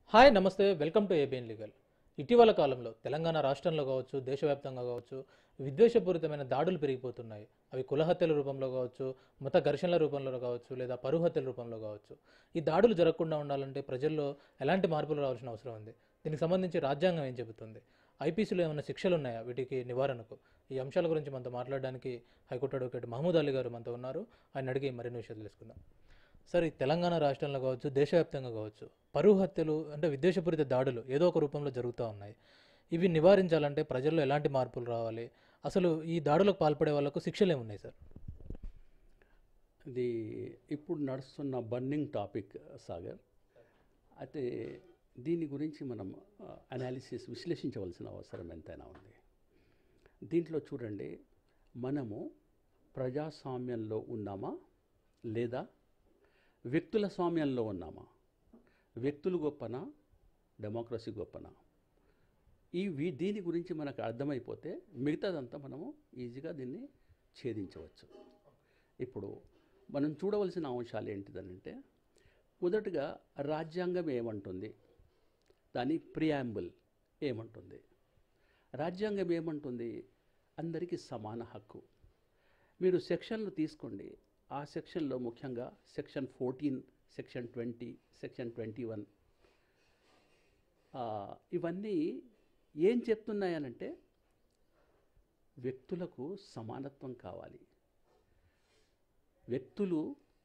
hi నమస్తే welcome to ABN legal ఇటీవల కాలంలో తెలంగాణ రాష్ట్రంలో కావచ్చు దేశవ్యాప్తంగా కావచ్చు విద్వేషపూరితమైన దాడులు పెరిగిపోతున్నాయి అవి కులహత్యల రూపంలో కావచ్చు మత ఘర్షణల రూపంలో కావచ్చు లేదా పరువు హత్యల రూపంలో కావచ్చు ఈ దాడులు జరగకుండా ఉండాలంటే ప్రజల్లో ఎలాంటి మార్పులు రావాల్సిన అవసరం ఉంది దీనికి సంబంధించి రాజ్యాంగం ఏం చెబుతుంది ఐపీసీలో ఏమైనా శిక్షలు ఉన్నాయా వీటికి నివారణకు ఈ అంశాల గురించి మనతో మాట్లాడడానికి హైకోర్టు అడ్వకేట్ మహమూద్ అలీ గారు మనతో ఉన్నారు ఆయన అడిగి మరిన్ని విషయాలు తెలుసుకుందాం సార్ ఈ తెలంగాణ రాష్ట్రంలో కావచ్చు దేశవ్యాప్తంగా కావచ్చు పరువు హత్యలు అంటే విద్వేషపూరిత దాడులు ఏదో ఒక రూపంలో జరుగుతూ ఉన్నాయి ఇవి నివారించాలంటే ప్రజల్లో ఎలాంటి మార్పులు రావాలి అసలు ఈ దాడులకు పాల్పడే వాళ్ళకు శిక్షలు ఏమున్నాయి సార్ ఇది ఇప్పుడు నడుస్తున్న బర్నింగ్ టాపిక్ సాగర్ అయితే దీని గురించి మనం అనాలిసిస్ విశ్లేషించవలసిన అవసరం ఎంతైనా ఉంది దీంట్లో చూడండి మనము ప్రజాస్వామ్యంలో ఉన్నామా లేదా వ్యక్తుల స్వామ్యంలో ఉన్నామా వ్యక్తులు గొప్పనా డెమోక్రసీ గొప్పనా ఈ వీ దీని గురించి మనకు అర్థమైపోతే మిగతాదంతా మనము ఈజీగా దీన్ని ఛేదించవచ్చు ఇప్పుడు మనం చూడవలసిన అంశాలు ఏంటిదనంటే మొదటగా రాజ్యాంగం ఏమంటుంది దాని ప్రియాంబుల్ ఏమంటుంది రాజ్యాంగం ఏమంటుంది అందరికీ సమాన హక్కు మీరు సెక్షన్లు తీసుకోండి ఆ సెక్షన్లో ముఖ్యంగా section fourteen section twenty section twenty one ఇవన్నీ ఏం చెప్తున్నాయనంటే వ్యక్తులకు సమానత్వం కావాలి వ్యక్తులు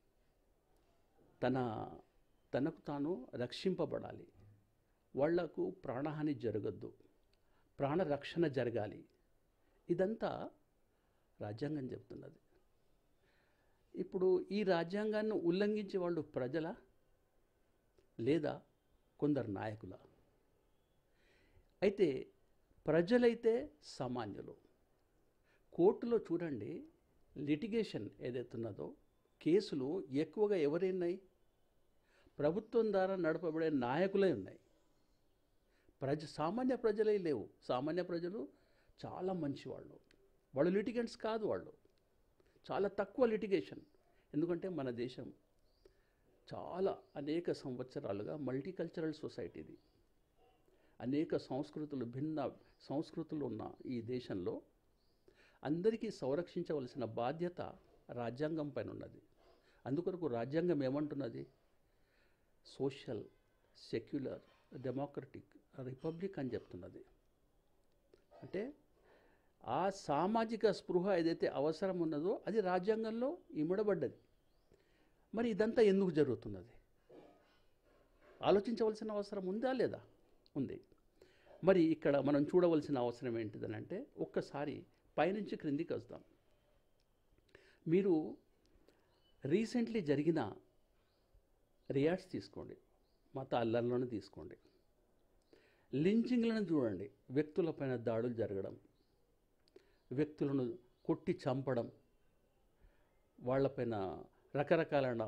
తన తనకు తాను రక్షింపబడాలి వాళ్లకు ప్రాణహాని జరగద్దు ప్రాణరక్షణ జరగాలి ఇదంతా రాజ్యాంగం చెప్తున్నది ఇప్పుడు ఈ రాజ్యాంగాన్ని ఉల్లంఘించే వాళ్ళు ప్రజల లేదా కొందరు నాయకుల అయితే ప్రజలైతే సామాన్యులు కోర్టులో చూడండి లిటిగేషన్ ఏదైతున్నదో కేసులు ఎక్కువగా ఎవరైనాయి ప్రభుత్వం ద్వారా నడపబడే నాయకులే ఉన్నాయి ప్రజ సామాన్య ప్రజలే లేవు సామాన్య ప్రజలు చాలా మంచివాళ్ళు వాళ్ళు లిటిగెంట్స్ కాదు వాళ్ళు చాలా తక్కువ లిటిగేషన్ ఎందుకంటే మన దేశం చాలా అనేక సంవత్సరాలుగా మల్టీకల్చరల్ సొసైటీది అనేక సంస్కృతులు భిన్న సంస్కృతులు ఉన్న ఈ దేశంలో అందరికీ సంరక్షించవలసిన బాధ్యత రాజ్యాంగం పైన ఉన్నది అందుకొరకు రాజ్యాంగం ఏమంటున్నది సోషల్ సెక్యులర్ డెమోక్రటిక్ రిపబ్లిక్ అని చెప్తున్నది అంటే ఆ సామాజిక స్పృహ ఏదైతే అవసరం ఉన్నదో అది రాజ్యాంగంలో ఇమిడబడ్డది మరి ఇదంతా ఎందుకు జరుగుతున్నది ఆలోచించవలసిన అవసరం ఉందా లేదా ఉంది మరి ఇక్కడ మనం చూడవలసిన అవసరం ఏంటిదనంటే ఒక్కసారి పైనుంచి క్రిందికి వస్తాం మీరు రీసెంట్లీ జరిగిన రియాట్స్ తీసుకోండి మత అల్లర్లను తీసుకోండి లించింగ్లను చూడండి వ్యక్తులపైన దాడులు జరగడం వ్యక్తులను కొట్టి చంపడం వాళ్ళపైన రకరకాలైన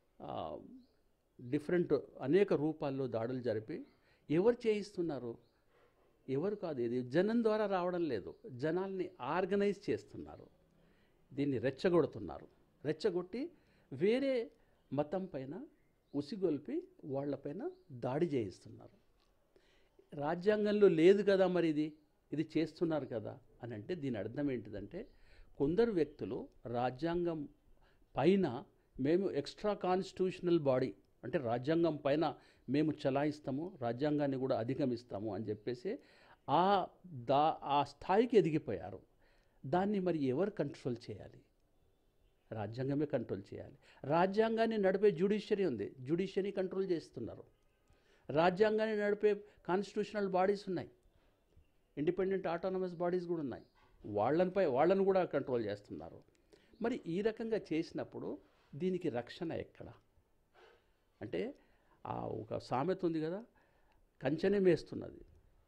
డిఫరెంట్ అనేక రూపాల్లో దాడులు జరిపి ఎవరు చేయిస్తున్నారు ఎవరు కాదు ఇది జనం ద్వారా రావడం లేదు జనాల్ని ఆర్గనైజ్ చేస్తున్నారు దీన్ని రెచ్చగొడుతున్నారు రెచ్చగొట్టి వేరే మతం పైన ఉసిగొల్పి వాళ్ళపైన దాడి చేయిస్తున్నారు రాజ్యాంగంలో లేదు కదా మరి ఇది ఇది చేస్తున్నారు కదా అని అంటే దీని అర్థం ఏంటిదంటే కొందరు వ్యక్తులు రాజ్యాంగం పైన మేము ఎక్స్ట్రా కాన్స్టిట్యూషనల్ బాడీ అంటే రాజ్యాంగం పైన మేము చలాయిస్తాము రాజ్యాంగాన్ని కూడా అధిగమిస్తాము అని చెప్పేసి ఆ దా ఆ స్థాయికి ఎదిగిపోయారు దాన్ని మరి ఎవరు కంట్రోల్ చేయాలి రాజ్యాంగమే కంట్రోల్ చేయాలి రాజ్యాంగాన్ని నడిపే జ్యుడిషియరీ ఉంది జ్యుడిషియరీ కంట్రోల్ చేస్తున్నారు రాజ్యాంగాన్ని నడిపే కాన్స్టిట్యూషనల్ బాడీస్ ఉన్నాయి ఇండిపెండెంట్ ఆటోనమస్ బాడీస్ కూడా ఉన్నాయి వాళ్ళనిపై వాళ్ళను కూడా కంట్రోల్ చేస్తున్నారు మరి ఈ రకంగా చేసినప్పుడు దీనికి రక్షణ ఎక్కడ అంటే ఆ ఒక సామెత ఉంది కదా కంచెనే మేస్తున్నది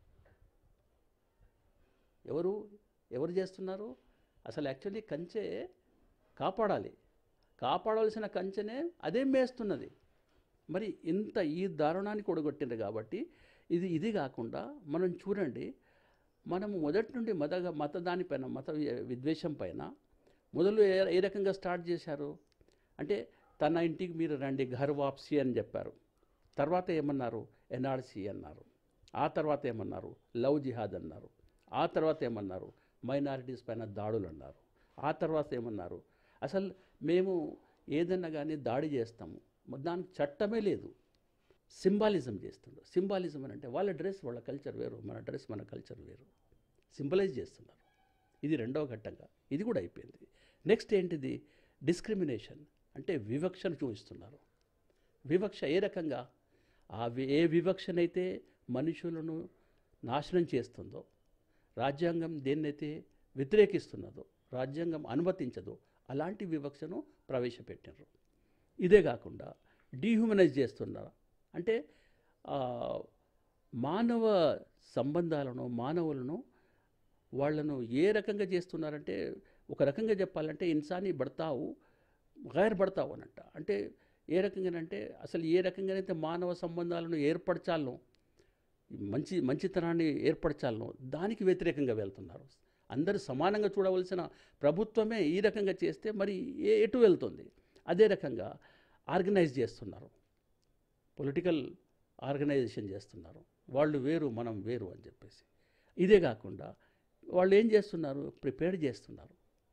ఎవరు ఎవరు చేస్తున్నారు అసలు యాక్చువల్లీ కంచె కాపాడాలి కాపాడవలసిన కంచెనే అదే మేస్తున్నది మరి ఇంత ఈ దారుణాన్ని కూడగొట్టింది కాబట్టి ఇది ఇది కాకుండా మనం చూడండి మనం మొదటి నుండి మత మత దానిపైన మత విద్వేషం పైన మొదలు ఏ ఏ రకంగా స్టార్ట్ చేశారు అంటే తన ఇంటికి మీరు రండి ఘర్ వాప్సీ అని చెప్పారు తర్వాత ఏమన్నారు ఎన్ఆర్సీ అన్నారు ఆ తర్వాత ఏమన్నారు లవ్ జిహాద్ అన్నారు ఆ తర్వాత ఏమన్నారు మైనారిటీస్ పైన దాడులు అన్నారు ఆ తర్వాత ఏమన్నారు అసలు మేము ఏదన్నా కానీ దాడి చేస్తాము మరి దానికి చట్టమే లేదు సింబాలిజం చేస్తున్నారు సింబాలిజం అని అంటే వాళ్ళ డ్రెస్ వాళ్ళ కల్చర్ వేరు మన డ్రెస్ మన కల్చర్ వేరు సింబలైజ్ చేస్తున్నారు ఇది రెండవ ఘట్టంగా ఇది కూడా అయిపోయింది నెక్స్ట్ ఏంటిది డిస్క్రిమినేషన్ అంటే వివక్షను చూపిస్తున్నారు వివక్ష ఏ రకంగా ఆ వి- ఏ వివక్షనైతే మనుషులను నాశనం చేస్తుందో రాజ్యాంగం దేన్నైతే వ్యతిరేకిస్తున్నదో రాజ్యాంగం అనుమతించదో అలాంటి వివక్షను ప్రవేశపెట్టినారు ఇదే కాకుండా డీహ్యూమనైజ్ చేస్తున్నారు అంటే ఆ, మానవ సంబంధాలను మానవులను వాళ్ళను ఏ రకంగా చేస్తున్నారంటే ఒక రకంగా చెప్పాలంటే ఇన్సానీ బడతావు గైర్ బడతావు అనంట అంటే ఏ రకంగానంటే అసలు ఏ రకంగానైతే మానవ సంబంధాలను ఏర్పరచాలనో మంచి మంచితనాన్ని ఏర్పరచాలనో దానికి వ్యతిరేకంగా వెళ్తున్నారు అందరూ సమానంగా చూడవలసిన ప్రభుత్వమే ఈ రకంగా చేస్తే మరి ఏ ఎటు వెళ్తుంది అదే రకంగా ఆర్గనైజ్ చేస్తున్నారు పొలిటికల్ ఆర్గనైజేషన్ చేస్తున్నారు వాళ్ళు వేరు మనం వేరు అని చెప్పేసి ఇదే కాకుండా వాళ్ళు ఏం చేస్తున్నారు ప్రిపేర్ చేస్తున్నారు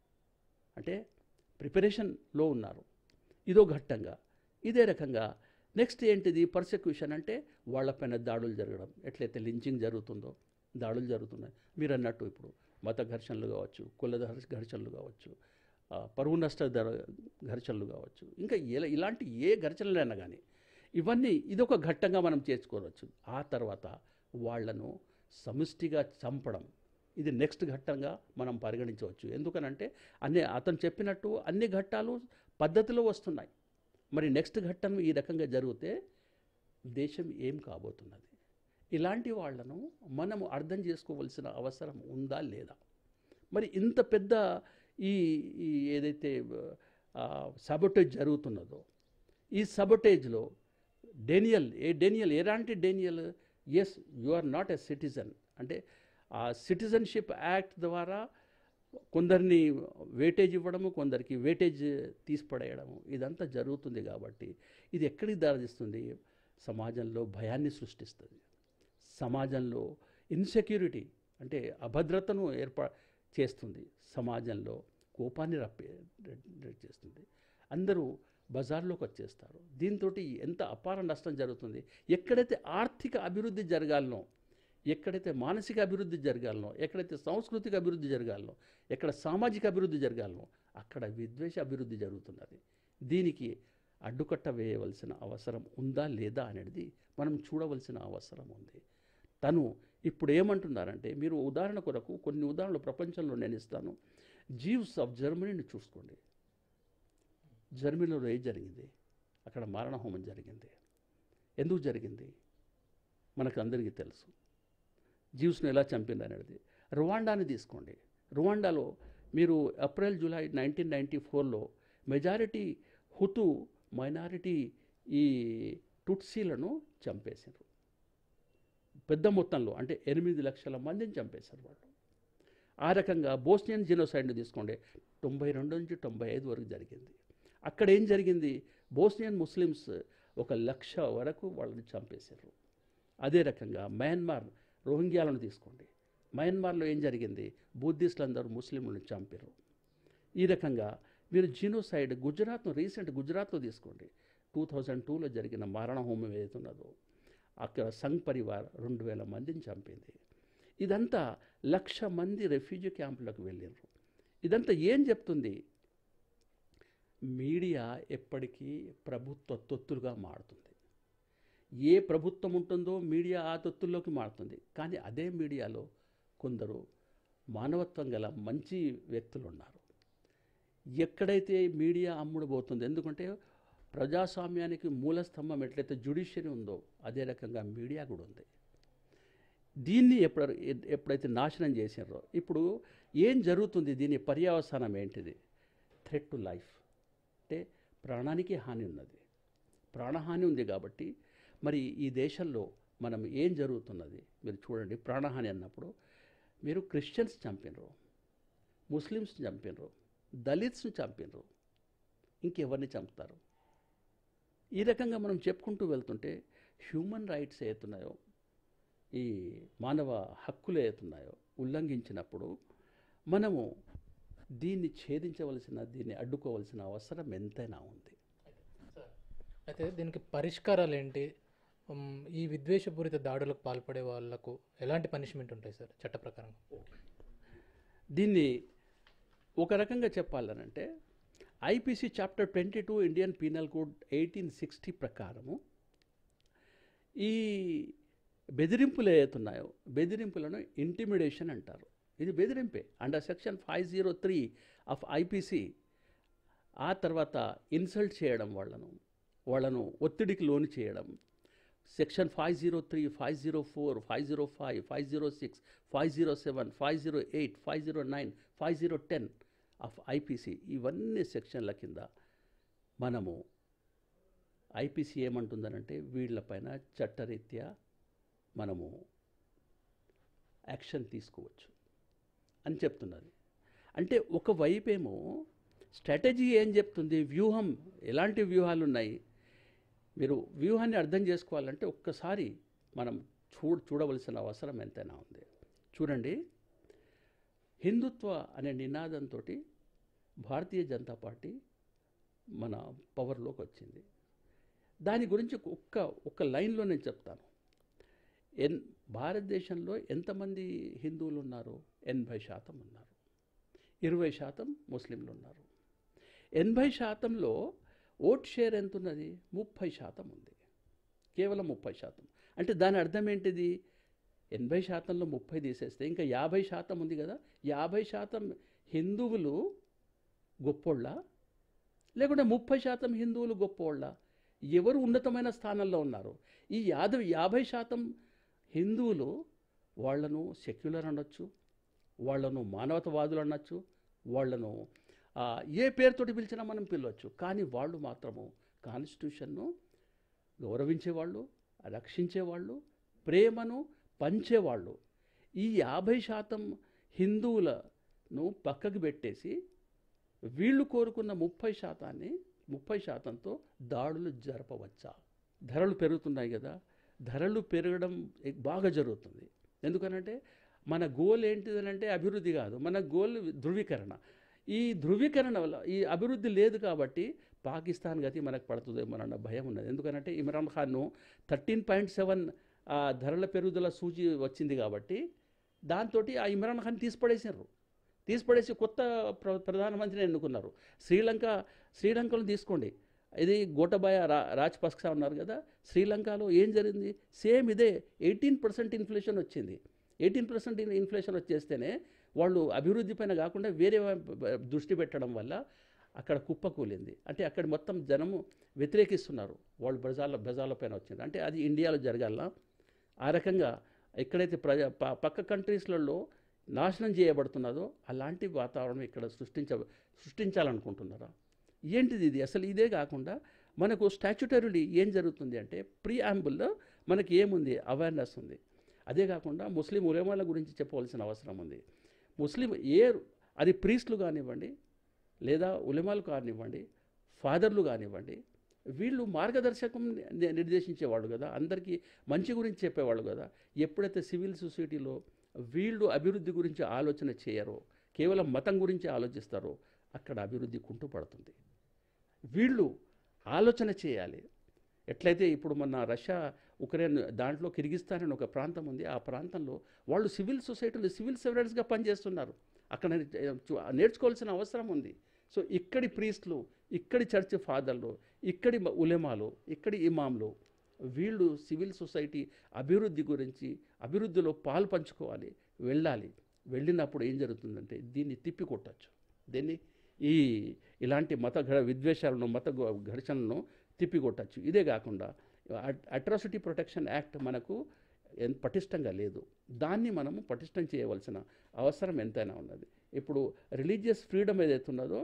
అంటే ప్రిపరేషన్లో ఉన్నారు ఇదో ఘట్టంగా ఇదే రకంగా నెక్స్ట్ ఏంటిది పర్సెక్యూషన్ అంటే వాళ్ళపైన దాడులు జరగడం ఎట్లయితే లించింగ్ జరుగుతుందో దాడులు జరుగుతున్నాయి మీరు అన్నట్టు ఇప్పుడు మత ఘర్షణలు కావచ్చు కుల ఘర్ష- ఘర్షణలు కావచ్చు ఆ, పరువు నష్ట ధర ఘర్షణలు కావచ్చు ఇంకా ఇలా ఇలాంటి ఏ ఘర్షణలైనా కానీ ఇవన్నీ ఇదొక ఘట్టంగా మనం చేసుకోవచ్చు ఆ తర్వాత వాళ్ళను సమిష్టిగా చంపడం ఇది నెక్స్ట్ ఘట్టంగా మనం పరిగణించవచ్చు ఎందుకనంటే అన్ని అతను చెప్పినట్టు అన్ని ఘట్టాలు పద్ధతిలో వస్తున్నాయి మరి నెక్స్ట్ ఘట్టం ఈ రకంగా జరిగితే దేశం ఏం కాబోతున్నది ఇలాంటి వాళ్ళను మనము అర్థం చేసుకోవలసిన అవసరం ఉందా లేదా మరి ఇంత పెద్ద ఈ ఈ ఏదైతే సబొటేజ్ జరుగుతున్నదో ఈ సబొటేజ్లో డేనియల్ ఏ డేనియల్ ఎలాంటి Daniel yes you are not a citizen అంటే ఆ సిటిజన్షిప్ యాక్ట్ ద్వారా కొందరిని వేటేజ్ ఇవ్వడము కొందరికి వేటేజ్ తీసిపడేయడము ఇదంతా జరుగుతుంది కాబట్టి ఇది ఎక్కడికి దారితీస్తుంది సమాజంలో భయాన్ని సృష్టిస్తుంది సమాజంలో ఇన్సెక్యూరిటీ అంటే అభద్రతను ఏర్పా చేస్తుంది సమాజంలో కోపాన్ని రప్పే రే- చేస్తుంది అందరూ బజార్లోకి వచ్చేస్తారు దీంతో ఎంత అపార నష్టం జరుగుతుంది ఎక్కడైతే ఆర్థిక అభివృద్ధి జరగాలనో ఎక్కడైతే మానసిక అభివృద్ధి జరగాలనో ఎక్కడైతే సాంస్కృతిక అభివృద్ధి జరగాలనో ఎక్కడ సామాజిక అభివృద్ధి జరగాలనో అక్కడ విద్వేష అభివృద్ధి జరుగుతున్నది దీనికి అడ్డుకట్ట వేయవలసిన అవసరం ఉందా లేదా అనేది మనం చూడవలసిన అవసరం ఉంది తను ఇప్పుడు ఏమంటున్నారంటే మీరు ఉదాహరణ కొరకు కొన్ని ఉదాహరణలు ప్రపంచంలో నేను ఇస్తాను జీవ్స్ ఆఫ్ జర్మనీని చూసుకోండి జర్మనీలో ఏం జరిగింది అక్కడ మారణహోమం జరిగింది ఎందుకు జరిగింది మనకు అందరికీ తెలుసు జీవ్స్ను ఎలా చంపింది అనేది రువాండాని తీసుకోండి రువాండాలో మీరు ఏప్రిల్ జూలై నైన్టీన్ నైంటీ ఫోర్లో మెజారిటీ హుతు మైనారిటీ ఈ టుట్సీలను చంపేశారు పెద్ద మొత్తంలో అంటే ఎనిమిది లక్షల మందిని చంపేశారు వాళ్ళు ఆ రకంగా బోస్నియన్ జినోసైడ్ని తీసుకోండి తొంభై రెండు నుంచి తొంభై ఐదు వరకు జరిగింది అక్కడ ఏం జరిగింది బోస్నియన్ ముస్లిమ్స్ ఒక లక్ష వరకు వాళ్ళని చంపేశారు అదే రకంగా మయన్మార్ రోహింగ్యాలను తీసుకోండి మయన్మార్లో ఏం జరిగింది బుద్ధిస్టులు అందరూ ముస్లింలను చంపారు ఈ రకంగా మీరు జీనోసైడ్ గుజరాత్ను రీసెంట్ గుజరాత్లో తీసుకోండి టూ థౌజండ్ టూలో జరిగిన మారణ హోమం ఏదైతున్నదో అక్కడ సంఘ్ పరివార్ రెండు వేల మందిని చంపింది ఇదంతా లక్ష మంది రెఫ్యూజీ క్యాంపులకు వెళ్ళారు ఇదంతా ఏం చెప్తుంది మీడియా ఎప్పటికీ ప్రభుత్వ తొత్తులుగా మారుతుంది ఏ ప్రభుత్వం ఉంటుందో మీడియా ఆ తొత్తుల్లోకి మారుతుంది కానీ అదే మీడియాలో కొందరు మానవత్వం గల మంచి వ్యక్తులు ఉన్నారు ఎక్కడైతే మీడియా అమ్ముడు పోతుందో ఎందుకంటే ప్రజాస్వామ్యానికి మూల స్తంభం ఎట్లయితే జ్యుడిషియరీ ఉందో అదే రకంగా మీడియా కూడా ఉంది దీన్ని ఎప్పుడు ఎప్పుడైతే నాశనం చేశారో ఇప్పుడు ఏం జరుగుతుంది దీని పర్యవసానం ఏంటిది థ్రెట్ టు లైఫ్ అంటే ప్రాణానికి హాని ఉన్నది ప్రాణహాని ఉంది కాబట్టి మరి ఈ దేశంలో మనం ఏం జరుగుతున్నది మీరు చూడండి ప్రాణహాని అన్నప్పుడు మీరు క్రిస్టియన్స్ చంపినరు ముస్లిమ్స్ని చంపినరు దళిత్స్ని చంపినరు ఇంకెవరిని చంపుతారు ఈ రకంగా మనం చెప్పుకుంటూ వెళ్తుంటే హ్యూమన్ రైట్స్ ఏతున్నాయో ఈ మానవ హక్కులు ఏతున్నాయో ఉల్లంఘించినప్పుడు మనము దీన్ని ఛేదించవలసిన దీన్ని అడ్డుకోవలసిన అవసరం ఎంతైనా ఉంది అయితే దీనికి పరిష్కారాలు ఏంటి ఉమ్, ఈ విద్వేషపూరిత దాడులకు పాల్పడే వాళ్ళకు ఎలాంటి పనిష్మెంట్ ఉంటాయి సార్ చట్ట ప్రకారం దీన్ని ఒక రకంగా చెప్పాలనంటే IPC chapter twenty two Indian penal code eighteen sixty ప్రకారము ఈ బెదిరింపులు ఏవైతున్నాయో బెదిరింపులను ఇంటిమిడేషన్ అంటారు ఇది బెదిరింపే under section five zero three of IPC ఆ తర్వాత ఇన్సల్ట్ చేయడం వాళ్ళను వాళ్ళను ఒత్తిడికి లోను చేయడం section five zero three five zero four five zero five five zero six five zero seven five zero eight five zero nine five zero ten of IPC ఇవన్నీ సెక్షన్ల కింద మనము ఐపీసీ ఏమంటుందనంటే వీళ్ళపైన చట్టరీత్యా మనము యాక్షన్ తీసుకోవచ్చు అని చెప్తున్నది అంటే ఒక వైపేమో స్ట్రాటజీ ఏం చెప్తుంది వ్యూహం ఎలాంటి వ్యూహాలు ఉన్నాయి మీరు వ్యూహాన్ని అర్థం చేసుకోవాలంటే ఒక్కసారి మనం చూ చూడవలసిన అవసరం ఎంతైనా ఉంది చూడండి హిందుత్వ అనే నినాదంతో భారతీయ జనతా పార్టీ మన పవర్లోకి వచ్చింది దాని గురించి ఒక్క ఒక్క లైన్లో నేను చెప్తాను ఎన్ భారతదేశంలో ఎంతమంది హిందువులు ఉన్నారు ఎనభై శాతం ఉన్నారు ఇరవై శాతం ముస్లింలు ఉన్నారు ఎనభై శాతంలో ఓట్ షేర్ ఎంత ఉన్నది ముప్పై శాతం ఉంది కేవలం ముప్పై శాతం అంటే దాని అర్థం ఏంటిది ఎనభై శాతంలో ముప్పై తీసేస్తే ఇంకా యాభై శాతం ఉంది కదా యాభై శాతం హిందువులు గొప్పోళ్ళ లేకుంటే ముప్పై శాతం హిందువులు గొప్పోళ్ళ ఎవరు ఉన్నతమైన స్థానంలో ఉన్నారు ఈ యాదవ్ యాభై శాతం హిందువులు వాళ్ళను సెక్యులర్ అనొచ్చు వాళ్ళను మానవతవాదులు అనొచ్చు వాళ్ళను ఆ, ఏ పేరుతోటి పిలిచినా మనం పిలవచ్చు కానీ వాళ్ళు మాత్రము కాన్స్టిట్యూషన్ను గౌరవించేవాళ్ళు రక్షించేవాళ్ళు ప్రేమను పంచేవాళ్ళు ఈ యాభై శాతం హిందువులను పక్కకు పెట్టేసి వీళ్ళు కోరుకున్న ముప్పై శాతాన్ని ముప్పై శాతంతో దాడులు జరపవచ్చా ధరలు పెరుగుతున్నాయి కదా ధరలు పెరగడం ఎ- బాగా జరుగుతుంది ఎందుకనంటే మన గోల్ ఏంటిదనంటే అభివృద్ధి కాదు మన గోల్ ధృవీకరణ ఈ ధృవీకరణ వల్ల ఈ అభివృద్ధి లేదు కాబట్టి పాకిస్తాన్ గతి మనకు పడుతుందేమోనన్న భయం ఉన్నది ఎందుకనంటే ఇమ్రాన్ ఖాన్ను థర్టీన్ పాయింట్ సెవెన్ ధరల పెరుగుదల సూచి వచ్చింది కాబట్టి దాంతో ఆ ఇమ్రాన్ ఖాన్ తీసిపడేసారు తీసిపడేసి కొత్త ప్ర ప్రధానమంత్రిని ఎన్నుకున్నారు శ్రీలంక శ్రీలంకలో తీసుకోండి ఇది గోటబాయ రా రాజపక్స ఉన్నారు కదా శ్రీలంకలో ఏం జరిగింది సేమ్ ఇదే ఎయిటీన్ పర్సెంట్ ఇన్ఫ్లేషన్ వచ్చింది ఎయిటీన్ పర్సెంట్ ఇన్ఫ్లేషన్ వచ్చేస్తేనే వాళ్ళు అభివృద్ధి పైన కాకుండా వేరే వై- దృష్టి పెట్టడం వల్ల అక్కడ కుప్పకూలింది అంటే అక్కడ మొత్తం జనము వ్యతిరేకిస్తున్నారు వాళ్ళు ప్రజల ప్రజలపైన వచ్చింది అంటే అది ఇండియాలో జరగాల ఆ రకంగా ఎక్కడైతే ప్రజ ప- పక్క కంట్రీస్లలో నాశనం చేయబడుతున్నదో అలాంటి వాతావరణం ఇక్కడ సృష్టించ సృష్టించాలనుకుంటున్నారా ఏంటిది ఇది అసలు ఇదే కాకుండా మనకు స్టాచ్యుటరీలీ ఏం జరుగుతుంది అంటే ప్రీ ఆంబుల్లో మనకి ఏముంది అవేర్నెస్ ఉంది అదే కాకుండా ముస్లిం ఉలేమాల గురించి చెప్పవలసిన అవసరం ఉంది ముస్లిం ఏ అది ప్రీస్టులు కానివ్వండి లేదా ఉలెమాలు కానివ్వండి ఫాదర్లు కానివ్వండి వీళ్ళు మార్గదర్శకం ని- నిర్దేశించేవాళ్ళు కదా అందరికీ మంచి గురించి చెప్పేవాళ్ళు కదా ఎప్పుడైతే సివిల్ సొసైటీలో వీళ్ళు అభివృద్ధి గురించి ఆలోచన చేయరో కేవలం మతం గురించి ఆలోచిస్తారో అక్కడ అభివృద్ధి కుంటుపడుతుంది వీళ్ళు ఆలోచన చేయాలి ఎట్లయితే ఇప్పుడు మన రష్యా ఉక్రెయిన్ దాంట్లో కిర్గిస్తాన్ అని ఒక ప్రాంతం ఉంది ఆ ప్రాంతంలో వాళ్ళు సివిల్ సొసైటీలు సివిల్ సర్వెంట్స్గా పనిచేస్తున్నారు అక్కడ నే- చూ- నేర్చుకోవాల్సిన అవసరం ఉంది సో ఇక్కడి ప్రీస్టులు ఇక్కడి చర్చ్ ఫాదర్లు ఇక్కడి మ- ఉలెమాలు ఇక్కడి ఇమాంలు వీళ్ళు సివిల్ సొసైటీ అభివృద్ధి గురించి అభివృద్ధిలో పాలు పంచుకోవాలి వెళ్ళాలి వెళ్ళినప్పుడు ఏం జరుగుతుందంటే దీన్ని తిప్పి కొట్టచ్చు దీన్ని ఈ ఇలాంటి మత ఘ విద్వేషాలను మత గ- ఘర్షణలను తిప్పికొట్టచ్చు ఇదే కాకుండా అట్రాసిటీ ప్రొటెక్షన్ యాక్ట్ మనకు ఎన్- పటిష్టంగా లేదు దాన్ని మనము పటిష్టం చేయవలసిన అవసరం ఎంతైనా ఉన్నది ఇప్పుడు రిలీజియస్ ఫ్రీడమ్ ఏదైతే ఉన్నదో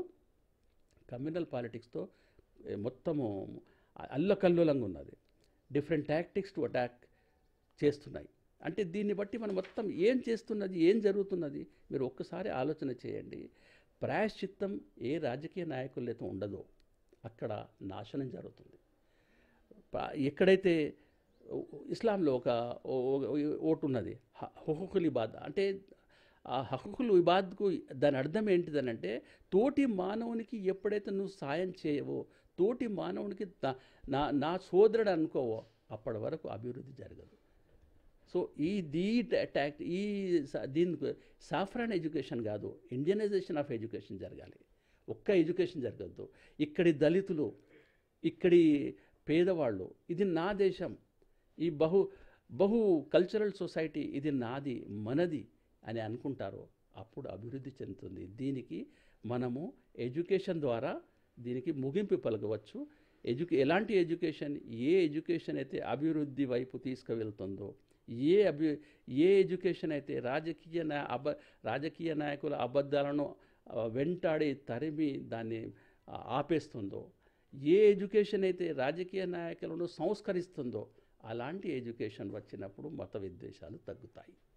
కమ్యూనల్ పాలిటిక్స్తో ఏ, మొత్తము అల్లకల్లోలంగా ఉన్నది డిఫరెంట్ టాక్టిక్స్ టు అటాక్ చేస్తున్నాయి అంటే దీన్ని బట్టి మనం మొత్తం ఏం చేస్తున్నది ఏం జరుగుతున్నది మీరు ఒక్కసారి ఆలోచన చేయండి ప్రాయశ్చిత్తం ఏ రాజకీయ నాయకులైతే ఉండదో అక్కడ నాశనం జరుగుతుంది ప- ఎక్కడైతే ఇస్లాంలో ఒక ఓ- ఓ- ఓటు ఉన్నది హ- హుకుకుల్ ఇబాద్ అంటే ఆ హకుకుల్ ఇబాద్కు దాని అర్థం ఏంటిదనంటే తోటి మానవునికి ఎప్పుడైతే నువ్వు సాయం చేయవో తోటి మానవునికి నా- నా నా సోదరుడు అనుకోవో అప్పటి వరకు అభివృద్ధి జరగదు సో ఈ దీ ట్యాక్ట్ ఈ స- దీనికి సాఫ్రాన్ ఎడ్యుకేషన్ కాదు ఇండియనైజేషన్ ఆఫ్ ఎడ్యుకేషన్ జరగాలి ఒక్క ఎడ్యుకేషన్ జరగద్దు ఇక్కడి దళితులు ఇక్కడి పేదవాళ్ళు ఇది నా దేశం ఈ బహు బహు కల్చరల్ సొసైటీ ఇది నాది మనది అని అనుకుంటారో అప్పుడు అభివృద్ధి చెందుతుంది దీనికి మనము ఎడ్యుకేషన్ ద్వారా దీనికి ముగింపు పలకవచ్చు ఎడ్యుకే ఎలాంటి ఎడ్యుకేషన్ ఏ ఎడ్యుకేషన్ అయితే అభివృద్ధి వైపు తీసుకువెళ్తుందో ఏ అభి ఏ ఎడ్యుకేషన్ అయితే రాజకీయ నా అబ రాజకీయ నాయకుల అబద్ధాలను ఆ, వెంటాడి తరిమి దాన్ని ఆ, ఆపేస్తుందో ఏ ఎడ్యుకేషన్ అయితే రాజకీయ నాయకులను సంస్కరిస్తుందో అలాంటి ఎడ్యుకేషన్ వచ్చినప్పుడు మత విద్వేషాలు తగ్గుతాయి